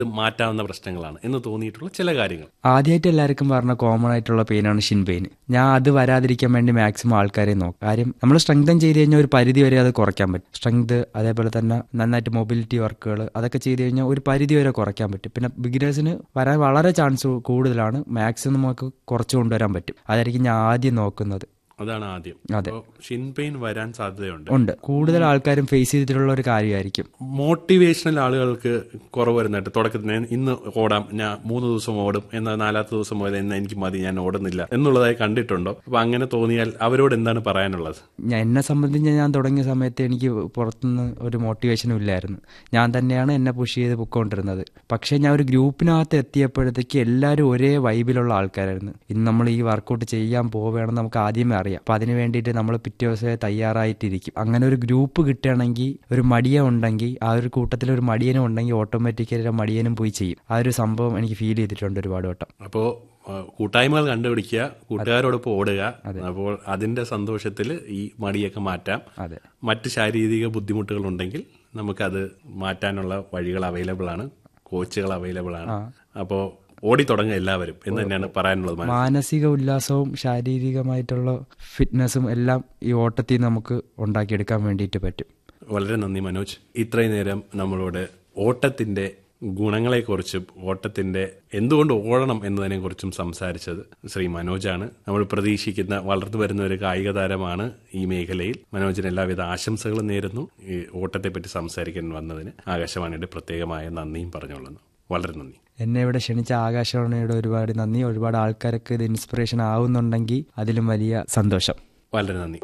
ഇത് മാറ്റാവുന്ന പ്രശ്നങ്ങളാണ് എന്ന് തോന്നിയിട്ടുള്ള ചില കാര്യങ്ങൾ ആദ്യമായിട്ട് എല്ലാവർക്കും പറഞ്ഞ കോമൺ ആയിട്ടുള്ള പെയിനാണ് ഷിൻ പെയിൻ ഞാൻ അത് വരാതിരിക്കാൻ വേണ്ടി മാക്സിമം ആൾക്കാരെ നോക്കും കാര്യം നമ്മൾ സ്ട്രെങ്തൻ ചെയ്ത് കഴിഞ്ഞാൽ ഒരു പരിധി വരെ അത് കുറയ്ക്കാൻ പറ്റും സ്ട്രെങ്ത് അതേപോലെ തന്നെ നന്നായിട്ട് മൊബിലിറ്റി വർക്കുകൾ അതൊക്കെ ചെയ്ത് കഴിഞ്ഞാൽ ഒരു പരിധി വരെ കുറയ്ക്കാൻ പറ്റും പിന്നെ ബിഗിനേഴ്സിന് വരാൻ വളരെ ചാൻസ് കൂടുതലാണ് മാക്സിമം നമുക്ക് കുറച്ച് കൊണ്ടുവരാൻ പറ്റും അതായിരിക്കും ഞാൻ ആദ്യം നോക്കുന്നത് അതാണ് ആദ്യം അതെ. അപ്പോൾ ഷിൻ പെയിൻ വരാൻ സാധ്യതയുണ്ട് ഉണ്ട് കൂടുതൽ ആൾക്കാരും ഫേസ് ചെയ്തിട്ടുള്ള ഒരു കാര്യമായിരിക്കും മോട്ടിവേഷണൽ ആളുകൾക്ക് കുറവ് വരുന്നുണ്ട് തുടക്കത്തിൽ ഞാൻ ഇന്ന് ഓടാം ഞാൻ മൂന്ന് ദിവസം ഓടും എന്നാൽ നാലാമത്തെ ദിവസം പോയത് എന്ന് എനിക്ക് മതി ഞാൻ ഓടുന്നില്ല എന്നുള്ളതായി കണ്ടിട്ടുണ്ടോ അപ്പൊ അങ്ങനെ തോന്നിയാൽ അവരോട് എന്താണ് പറയാനുള്ളത് ഞാൻ എന്നെ സംബന്ധിച്ച് ഞാൻ തുടങ്ങിയ സമയത്ത് എനിക്ക് പുറത്തുനിന്ന് ഒരു മോട്ടിവേഷനും ഇല്ലായിരുന്നു ഞാൻ തന്നെയാണ് എന്നെ പുഷ് ചെയ്ത് പൊയ്ക്കൊണ്ടിരുന്നത് പക്ഷേ ഞാൻ ഒരു ഗ്രൂപ്പിനകത്ത് എത്തിയപ്പോഴത്തേക്ക് എല്ലാവരും ഒരേ വൈബിലുള്ള ആൾക്കാരായിരുന്നു ഇന്ന് നമ്മൾ ഈ വർക്കൗട്ട് ചെയ്യാൻ പോവുകയാണെന്ന് നമുക്ക് ആദ്യമേ അറിയാം അപ്പം അതിന് വേണ്ടിയിട്ട് നമ്മൾ പിറ്റേ ദിവസമേ തയ്യാറായിട്ടിരിക്കും അങ്ങനെ ഒരു ഗ്രൂപ്പ് കിട്ടുകയാണെങ്കിൽ ഒരു മടിയ ഉണ്ടെങ്കിൽ ആ ഒരു കൂട്ടത്തിൽ ഒരു മടിയനും ഉണ്ടെങ്കിൽ ഓട്ടോമാറ്റിക്കലി ആ മടിയനും പോയി ചെയ്യും ആ ഒരു സംഭവം എനിക്ക് ഫീൽ ചെയ്തിട്ടുണ്ട് ഒരുപാട് വട്ടം അപ്പോ ആ, കൂട്ടായ്മകൾ കണ്ടുപിടിക്കുക കൂട്ടുകാരോടൊപ്പം ഓടുക അപ്പോൾ അതിന്റെ സന്തോഷത്തിൽ ഈ മടിയൊക്കെ മാറ്റാം അതെ മറ്റ് ശാരീരിക ബുദ്ധിമുട്ടുകൾ ഉണ്ടെങ്കിൽ നമുക്കത് മാറ്റാനുള്ള വഴികൾ അവൈലബിൾ ആണ് കോച്ചുകൾ അവൈലബിൾ ആണ് അപ്പോൾ ഓടി തുടങ്ങുക എല്ലാവരും എന്ന് തന്നെയാണ് പറയാനുള്ളത് മനസ്സിൽ. മാനസിക ഉല്ലാസവും ശാരീരികമായിട്ടുള്ള ഫിറ്റ്നസ്സും എല്ലാം ഈ ഓട്ടത്തിൽ നിന്ന് നമുക്ക് ഉണ്ടാക്കിയെടുക്കാൻ വേണ്ടിയിട്ട് പറ്റും വളരെ നന്ദി മനോജ് ഇത്രയും നേരം നമ്മളോട് ഓട്ടത്തിന്റെ ഗുണങ്ങളെക്കുറിച്ചും ഓട്ടത്തിന്റെ എന്തുകൊണ്ട് ഓടണം എന്നതിനെക്കുറിച്ചും സംസാരിച്ചത് ശ്രീ മനോജാണ് നമ്മൾ പ്രതീക്ഷിക്കുന്ന വളർന്നു വരുന്ന ഒരു കായിക താരമാണ് ഈ മേഖലയിൽ മനോജിന് എല്ലാവിധ ആശംസകളും നേരുന്നു ഈ ഓട്ടത്തെപ്പറ്റി സംസാരിക്കാൻ വന്നതിന് ആകാശവാണിയുടെ പ്രത്യേകമായ നന്ദിയും പറഞ്ഞുകൊള്ളുന്നു വളരെ നന്ദി എന്നെ ഇവിടെ ക്ഷണിച്ച ആകാശവാണിയുടെ ഒരുപാട് നന്ദി ഒരുപാട് ആൾക്കാർക്ക് ഇത് ഇൻസ്പിറേഷൻ ആവുന്നുണ്ടെങ്കിൽ അതിലും വലിയ സന്തോഷം വളരെ നന്ദി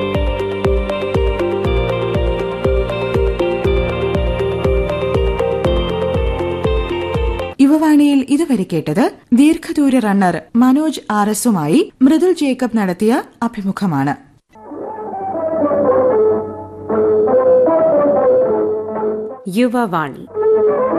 യുവവാണിയിൽ ഇതുവരെ കേട്ടത് ദീർഘദൂര റണ്ണർ മനോജ് ആർ എസുമായി മൃദുൽ ജേക്കബ് നടത്തിയ അഭിമുഖമാണ് യുവവാണി